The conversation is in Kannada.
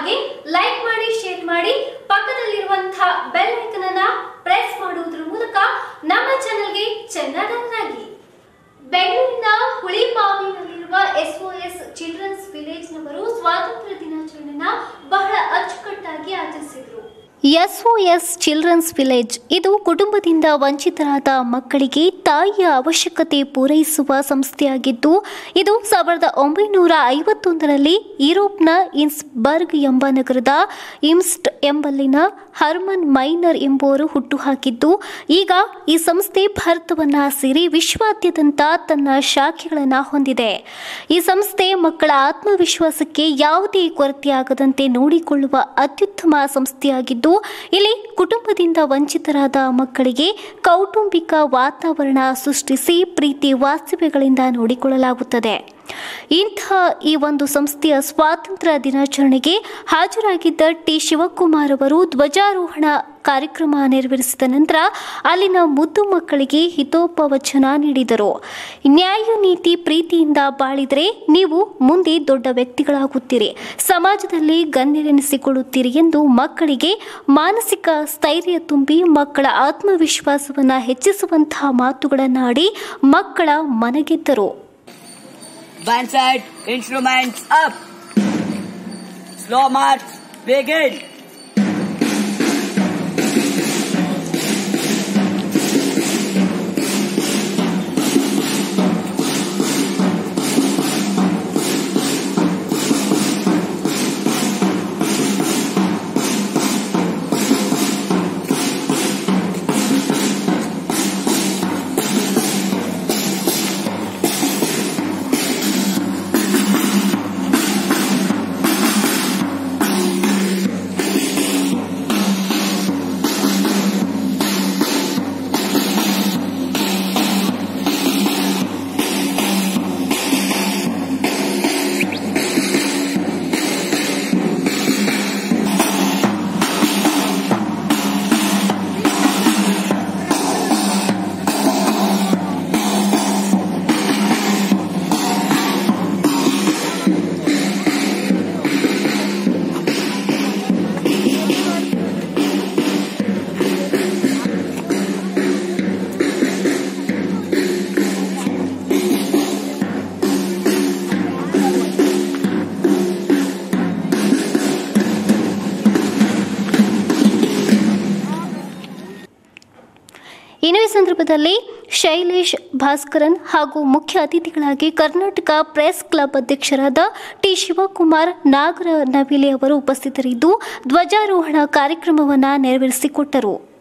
ಹಾಗೆ ಲೈಕ್ ಮಾಡಿ ಶೇರ್ ಮಾಡಿ ಪಕ್ಕದಲ್ಲಿರುವಂತಹ ಬೆಲ್ ಐಕನ್ ಅನ್ನ ಪ್ರೆಸ್ ಮಾಡುವುದರ ಮೂಲಕ ನಮ್ಮ ಚಾನೆಲ್ಗೆ ಚೆನ್ನಾಗಿ ಬೆಂಗಳೂರಿನ ಹುಳಿಮಾವಿನಲ್ಲಿರುವ ಎಸ್ಒಎಸ್ ಚಿಲ್ಡ್ರನ್ಸ್ ವಿಲೇಜ್ನವರು ಸ್ವಾತಂತ್ರ್ಯ ದಿನಾಚರಣೆನ ಬಹಳ ಅಚ್ಚುಕಟ್ಟಾಗಿ ಆಚರಿಸಿದರು ಎಸ್ಒಎಸ್ ಚಿಲ್ಡ್ರನ್ಸ್ ವಿಲೇಜ್ ಇದು ಕುಟುಂಬದಿಂದ ವಂಚಿತರಾದ ಮಕ್ಕಳಿಗೆ ತಾಯಿಯ ಅವಶ್ಯಕತೆ ಪೂರೈಸುವ ಸಂಸ್ಥೆಯಾಗಿದ್ದು ಇದು ಸಾವಿರದ ಒಂಬೈನೂರ ಐವತ್ತೊಂದರಲ್ಲಿ ಯುರೋಪ್ನ ಇನ್ಸ್ಬರ್ಗ್ ಎಂಬ ನಗರದ ಇಮ್ಸ್ಟ್ ಎಂಬಲ್ಲಿನ ಹರ್ಮನ್ ಮೈನರ್ ಎಂಬುವರು ಹುಟ್ಟುಹಾಕಿದ್ದು ಈಗ ಈ ಸಂಸ್ಥೆ ಭಾರತವನ್ನ ಸೇರಿ ವಿಶ್ವಾದ್ಯಂತ ತನ್ನ ಶಾಖೆಗಳನ್ನು ಹೊಂದಿದೆ ಈ ಸಂಸ್ಥೆ ಮಕ್ಕಳ ಆತ್ಮವಿಶ್ವಾಸಕ್ಕೆ ಯಾವುದೇ ಕೊರತೆಯಾಗದಂತೆ ನೋಡಿಕೊಳ್ಳುವ ಅತ್ಯುತ್ತಮ ಸಂಸ್ಥೆಯಾಗಿದ್ದು ಇಲ್ಲಿ ಕುಟುಂಬದಿಂದ ವಂಚಿತರಾದ ಮಕ್ಕಳಿಗೆ ಕೌಟುಂಬಿಕ ವಾತಾವರಣ ಸೃಷ್ಟಿಸಿ ಪ್ರೀತಿ ವಾಸ್ತವ್ಯಗಳಿಂದ ನೋಡಿಕೊಳ್ಳಲಾಗುತ್ತದೆ ಇಂಥ ಈ ಒಂದು ಸಂಸ್ಥೆಯ ಸ್ವಾತಂತ್ರ್ಯ ದಿನಾಚರಣೆಗೆ ಹಾಜರಾಗಿದ್ದ ಟಿ ಶಿವಕುಮಾರ್ ಅವರು ಧ್ವಜಾರೋಹಣ ಕಾರ್ಯಕ್ರಮ ನೆರವೇರಿಸಿದ ನಂತರ ಅಲ್ಲಿನ ಮುದ್ದು ಮಕ್ಕಳಿಗೆ ಹಿತೋಪವಚನ ನೀಡಿದರು ನ್ಯಾಯ ನೀತಿ ಪ್ರೀತಿಯಿಂದ ಬಾಳಿದರೆ ನೀವು ಮುಂದೆ ದೊಡ್ಡ ವ್ಯಕ್ತಿಗಳಾಗುತ್ತೀರಿ ಸಮಾಜದಲ್ಲಿ ಗಣ್ಯರೆನಿಸಿಕೊಳ್ಳುತ್ತೀರಿ ಎಂದು ಮಕ್ಕಳಿಗೆ ಮಾನಸಿಕ ಸ್ಥೈರ್ಯ ತುಂಬಿ ಮಕ್ಕಳ ಆತ್ಮವಿಶ್ವಾಸವನ್ನು ಹೆಚ್ಚಿಸುವಂತಹ ಮಾತುಗಳನ್ನಾಡಿ ಮಕ್ಕಳ ಮನಗೆದ್ದರು Band side, instruments up. Slow march, begin. ಇನ್ನು ಈ ಸಂದರ್ಭದಲ್ಲಿ ಶೈಲೇಶ್ ಭಾಸ್ಕರನ್ ಹಾಗೂ ಮುಖ್ಯ ಅತಿಥಿಗಳಾಗಿ ಕರ್ನಾಟಕ ಪ್ರೆಸ್ ಕ್ಲಬ್ ಅಧ್ಯಕ್ಷರಾದ ಟಿ ಶಿವಕುಮಾರ್ ನಾಗರ ನವಿಲೆ ಅವರು ಉಪಸ್ಥಿತರಿದ್ದು ಧ್ವಜಾರೋಹಣ ಕಾರ್ಯಕ್ರಮವನ್ನು ನೆರವೇರಿಸಿಕೊಟ್ಟರು